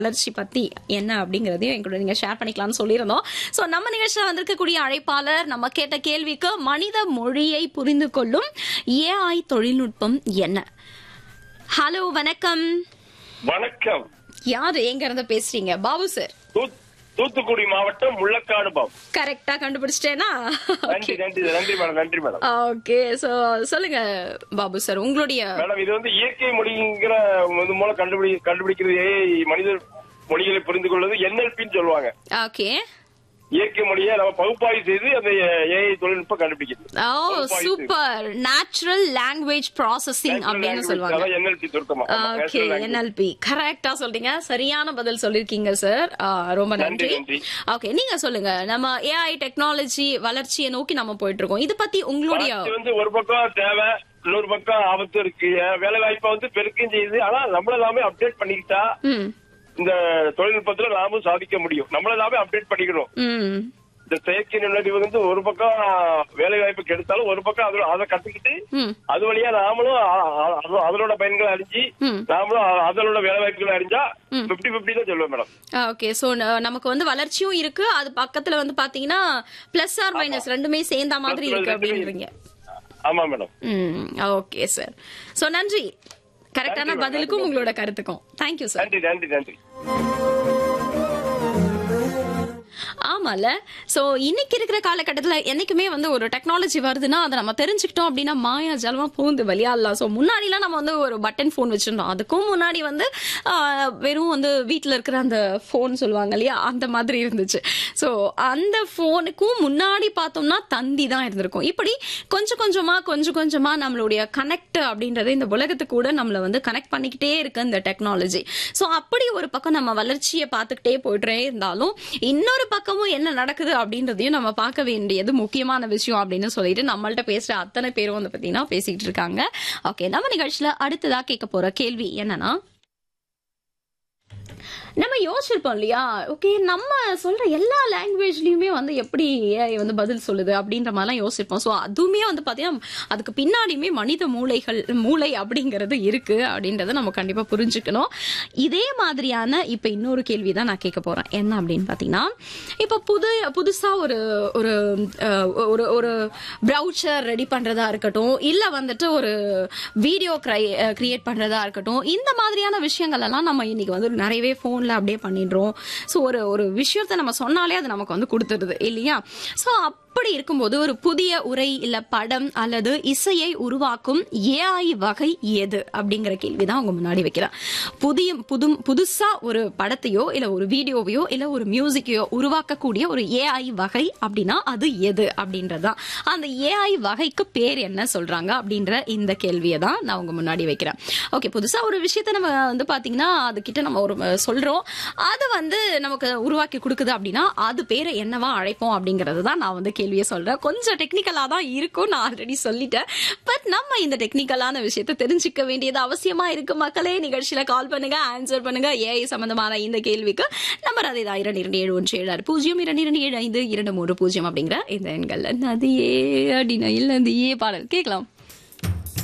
வளர்ச்சி பத்தி என்ன அப்படிங்கறதையும் எங்களோட நீங்க ஷேர் பண்ணிக்கலாம்னு சொல்லியிருந்தோம் சோ நம்ம நிகழ்ச்சியில வந்திருக்கக்கூடிய அழைப்பாளர் நம்ம கேட்ட கேள்விக்கு மனித மொழியை புரிந்து கொள்ளும் ஏஐ தொழில்நுட்பம் என்ன ஹலோ வணக்கம் வணக்கம் யாரு எங்க இருந்து பேசுறீங்க பாபு சார் தூத்- தூத்துக்குடி மாவட்டம் முள்ளக்காடு பாம் கரெக்டா கண்டுபிடிச்சிட்டேனா நன்றி நன்றி நன்றி மேடம் நன்றி மேடம் ஓகே சோ சொல்லுங்க பாபு சார் உங்களுடைய மேடம் இது வந்து இயற்கை மொழிங்கிற இது மூலம் கண்டுபிடி கண்டுபிடிக்கிறது AI மனித மொழிகளை புரிந்து கொள்வது என்எல்பின்னு சொல்லுவாங்க ஓகே இயற்கை மொழியை நம்ம பகுப்பாய்வு செய்து அந்த ஏஐ தொழில்நுட்பம் கண்டுபிடிக்கிறது ஓ சூப்பர் நேச்சுரல் லாங்குவேஜ் ப்ராசஸிங் அப்படின்னு சொல்லுவாங்க என்எல்பி சுருக்கமா ஆமா, ஓகே natural language. என்எல்பி கரெக்டா சொல்றீங்க சரியான பதில் சொல்லிருக்கீங்க சார் ரொம்ப நன்றி, நன்றி நன்றி. ஓகே நீங்க சொல்லுங்க நம்ம ஏஐ டெக்னாலஜி வளர்ச்சியை நோக்கி நம்ம போயிட்டு இருக்கோம் இது பத்தி உங்களுடைய வளர்ச்சி வந்து ஒரு பக்கம் தேவை இன்னொரு பக்கம் ஆபத்து இருக்கு வேலை வாய்ப்பை வந்து பெருக்கம் செய்யுது ஆனா நம்மள எல்லாமே அப்டேட் பண்ணிக்கிட்டா ம் இந்த தொழில்நுட்பத்துல நாமும் சாதிக்க முடியும் நம்மள எல்லாமே அப்டேட் பண்ணிக்கணும் ம் இந்த செயற்கை நுண்ணறிவு வந்து ஒரு பக்கம் வேலை வாய்ப்பு கெடுத்தாலும் ஒரு பக்கம் அதுல அதை கத்துக்கிட்டு ம் அது வழியா நாமளும் அ- அ- அது- அதனோட பயன்களை அறிஞ்சு ம். நாமளும் அ- அதனோட வேலை வாய்ப்புகளை அறிஞ்சா பிப்டி பிப்டி தான் சொல்லுவேன் மேடம் ஓகே சோ நமக்கு வந்து வளர்ச்சியும் இருக்கு அது பக்கத்துல வந்து பாத்தீங்கன்னா பிளஸ் ஆர் மைனஸ் ரெண்டுமே சேர்ந்த மாதிரி Plus இருக்கு ரெண்டுமே அப்படின்றீங்க ஆமா மேடம் ம் ஓகே சார் சோ நன்றி கரெக்டான நன்றி, பதிலுக்கும் நன்றி. உங்களோட கருத்துக்கும் தேங்க்யூ சார் நன்றி நன்றி நன்றி ஆமால சோ இன்னைக்கு இருக்கிற காலகட்டத்துல என்னைக்குமே வந்து ஒரு டெக்னாலஜி வருதுன்னா அதை நம்ம தெரிஞ்சுக்கிட்டோம் அப்படின்னா மாயா ஜலமா பூந்து விளையாடலாம் சோ முன்னாடிலாம் நம்ம வந்து ஒரு பட்டன் ஃபோன் வச்சிருந்தோம் அதுக்கும் முன்னாடி வந்து ஆஹ், வெறும் வந்து வீட்ல இருக்கிற அந்த ஃபோன் சொல்லுவாங்க இல்லையா அந்த மாதிரி இருந்துச்சு சோ அந்த ஃபோனுக்கும் முன்னாடி பார்த்தோம்னா தந்தி தான் இருந்திருக்கும் இப்படி கொஞ்சம் கொஞ்சமா கொஞ்சம் கொஞ்சமா நம்மளுடைய கனெக்ட் அப்படின்றது இந்த உலகத்துக்கு கூட நம்மள வந்து கனெக்ட் பண்ணிக்கிட்டே இருக்கு இந்த டெக்னாலஜி சோ அப்படி ஒரு பக்கம் நம்ம வளர்ச்சியை பார்த்துக்கிட்டே போயிட்டே இருந்தாலும் இன்னொரு பக்கமும் என்ன நடக்குது அப்படின்றதையும் நம்ம பார்க்க வேண்டியது முக்கியமான விஷயம் அப்படின்னு சொல்லிட்டு நம்மள்ட்ட பேசுற அத்தனை பேரும் வந்து பாத்தீங்கன்னா பேசிட்டு இருக்காங்க ஓகே நம்ம நிகழ்ச்சியில அடுத்ததா கேட்க போற கேள்வி என்னன்னா நம்ம யோசிச்சிருப்போம் இல்லையா ஓகே நம்ம சொல்ற எல்லா லாங்குவேஜ்லயுமே வந்து எப்படி AI வந்து பதில் சொல்லுது அப்படின்ற மாதிரிலாம் யோசிச்சிருப்போம் ஸோ அதுவுமே வந்து பாத்தீங்கன்னா அதுக்கு பின்னாடியுமே மனித மூளைகள் மூளை அப்படிங்கிறது இருக்கு அப்படின்றத நம்ம கண்டிப்பா புரிஞ்சுக்கணும் இதே மாதிரியான இப்ப இன்னொரு கேள்வி தான் நான் கேட்க போறேன் என்ன அப்படின்னு பாத்தீங்கன்னா இப்ப புது புதுசா ஒரு ஒரு அஹ், ஒரு ஒரு ப்ரௌச்சர் ரெடி பண்றதா இருக்கட்டும் இல்ல வந்துட்டு ஒரு வீடியோ கிரியேட் பண்றதா இருக்கட்டும் இந்த மாதிரியான விஷயங்கள் எல்லாம் நம்ம இன்னைக்கு வந்து நிறையவே போன்ல அப்படியே பண்ணிடுறோம் ஸோ ஒரு ஒரு விஷயத்த நம்ம சொன்னாலே அது நமக்கு வந்து கொடுத்துருது இல்லையா ஸோ அப்படி இருக்கும்போது ஒரு புதிய உரை இல்ல படம் அல்லது இசையை உருவாக்கும் ஏஐ வகை எது அப்படிங்கிற கேள்வி தான் உங்க முன்னாடி வைக்கிறேன் புதிய புது புதுசா ஒரு படத்தையோ இல்ல ஒரு வீடியோவையோ இல்ல ஒரு மியூசிக்கையோ உருவாக்கக்கூடிய ஒரு ஏஐ வகை அப்படின்னா அது எது அப்படின்றதுதான் அந்த ஏஐ வகைக்கு பேர் என்ன சொல்றாங்க அப்படின்ற இந்த கேள்வியை தான் நான் உங்க முன்னாடி வைக்கிறேன் ஓகே புதுசா ஒரு விஷயத்த நம்ம வந்து பாத்தீங்கன்னா அது கிட்ட நம்ம ஒரு அஹ், சொல்றோம் அது வந்து நமக்கு உருவாக்கி கொடுக்குது அப்படின்னா அது பேரை என்னவா அழைப்போம் அப்படிங்கறது தான் நான் வந்து கேள்வியை சொல்றேன் கொஞ்சம் டெக்னிக்கலா தான் இருக்கும் நான் ஆல்ரெடி சொல்லிட்டேன் பட் நம்ம இந்த டெக்னிக்கலான விஷயத்தை தெரிஞ்சுக்க வேண்டியது அவசியமா இருக்கு மக்களே நிகழ்ச்சியில கால் பண்ணுங்க ஆன்சர் பண்ணுங்க ஏஐ சம்பந்தமான இந்த கேள்விக்கு நம்பர் அதே தான் இரண்டு இரண்டு ஏழு ஒன்று ஏழு ஆறு பூஜ்ஜியம் இரண்டு இரண்டு ஏழு ஐந்து இரண்டு மூன்று பூஜ்ஜியம் அப்படிங்கிற இந்த எண்கள்ல நதியே அடினா இல்ல நதியே பாடல் கேட்கலாம்